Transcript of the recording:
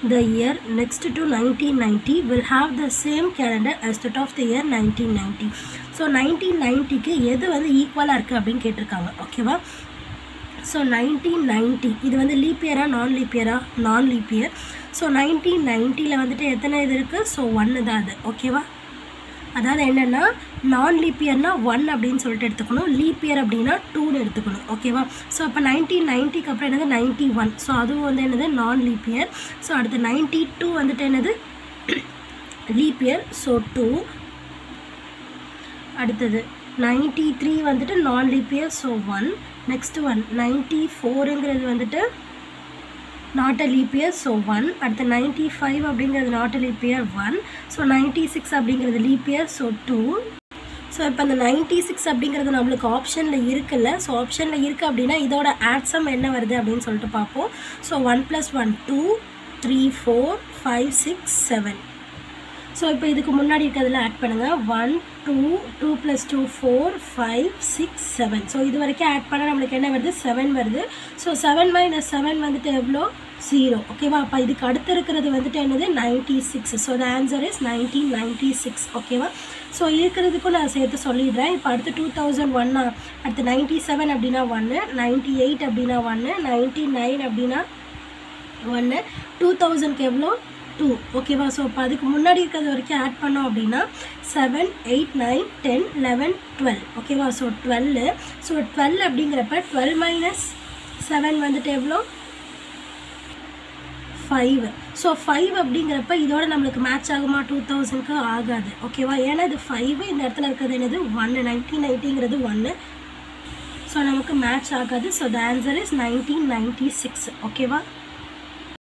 the year next to 1990 will have the same calendar as that of the year 1990 so nineteen நைன்ட்டிக்கு எது வந்து ஈக்குவலாக இருக்குது அப்படின்னு கேட்டிருக்காங்க ஓகேவா ஸோ நைன்டீன் நைன்ட்டி இது வந்து லீப் இயரா நான் லீப் இயரா non leap year so nineteen நைன்ட்டியில் வந்துட்டு எத்தனை இது இருக்குது ஸோ ஒன்று தான் அது ஓகேவா அதாவது என்னென்னா நான் லீப் இயர்னா ஒன் அப்படின்னு சொல்லிட்டு எடுத்துக்கணும் லீப் இயர் அப்படின்னா டூன்னு எடுத்துக்கணும் ஓகேவா ஸோ அப்போ நைன்டீன் நைன்ட்டிக்கு அப்புறம் என்னது நைன்ட்டி ஒன் ஸோ அதுவும் வந்து என்னது நான் லீப் இயர் ஸோ அடுத்து நைன்ட்டி டூ வந்துட்டு என்னது லீப் இயர் ஸோ டூ அடுத்தது நைன்ட்டி த்ரீ வந்துட்டு non leap year so one next one ninety ஃபோருங்கிறது வந்துட்டு not a leap year so one அடுத்து நைன்ட்டி ஃபைவ் அப்படிங்கிறது not a leap year one so ninety six அப்படிங்கிறது leap year so two so இப்போ அந்த ninety six அப்படிங்கிறது நம்மளுக்கு ஆப்ஷனில் இருக்குல்ல ஸோ ஆப்ஷனில் இருக்குது அப்படின்னா இதோட ஆட்ஸம் என்ன வருது அப்படின்னு சொல்லிட்டு பார்ப்போம் so one plus one two three four five six seven so இப்போ இதுக்கு முன்னாடி இருக்கிறதுல ஆட் பண்ணுங்கள் one two two plus two four five six seven so இது வரைக்கும் ஆட் பண்ணால் நம்மளுக்கு என்ன வருது செவன் வருது ஸோ செவன் மைனஸ் செவன் வந்துட்டு எவ்வளோ ஜீரோ ஓகேவா அப்போ இதுக்கு அடுத்து இருக்கிறது வந்துட்டு என்னது ninety six so the answer is nineteen ninety six ஓகேவா ஸோ இருக்கிறதுக்கும் நான் சேர்த்து சொல்லிடுறேன் இப்போ அடுத்து டூ தௌசண்ட் ஒன்னா அடுத்து நைன்ட்டி செவன் அப்படின்னா ஒன்று நைன்ட்டி எயிட் அப்படின்னா ஒன்று நைன்ட்டி நைன் அப்படின்னா ஒன்று டூ தௌசண்ட்க்கு எவ்வளோ டூ ஓகேவா ஸோ இப்போ அதுக்கு முன்னாடி இருக்கிறது வரைக்கும் ஆட் பண்ணோம் அப்படின்னா seven eight nine ten eleven twelve ஓகேவா ஸோ டுவெல்லு ஸோ டுவெல் அப்படிங்கிறப்ப டுவெல் மைனஸ் செவன் வந்துட்டு எவ்வளோ ஃபைவ் ஸோ ஃபைவ் அப்படிங்கிறப்ப இதோட நம்மளுக்கு மேட்ச் ஆகுமா டூ தௌசண்ட்க்கு ஆகாது ஓகேவா ஏன்னா இது ஃபைவ் இந்த இடத்துல இருக்கிறது என்னது ஒன்று நைன்டீன் நைன்ட்டிங்கிறது ஒன்று ஸோ நமக்கு மேட்ச் ஆகாது so the answer is nineteen ninety six ஓகேவா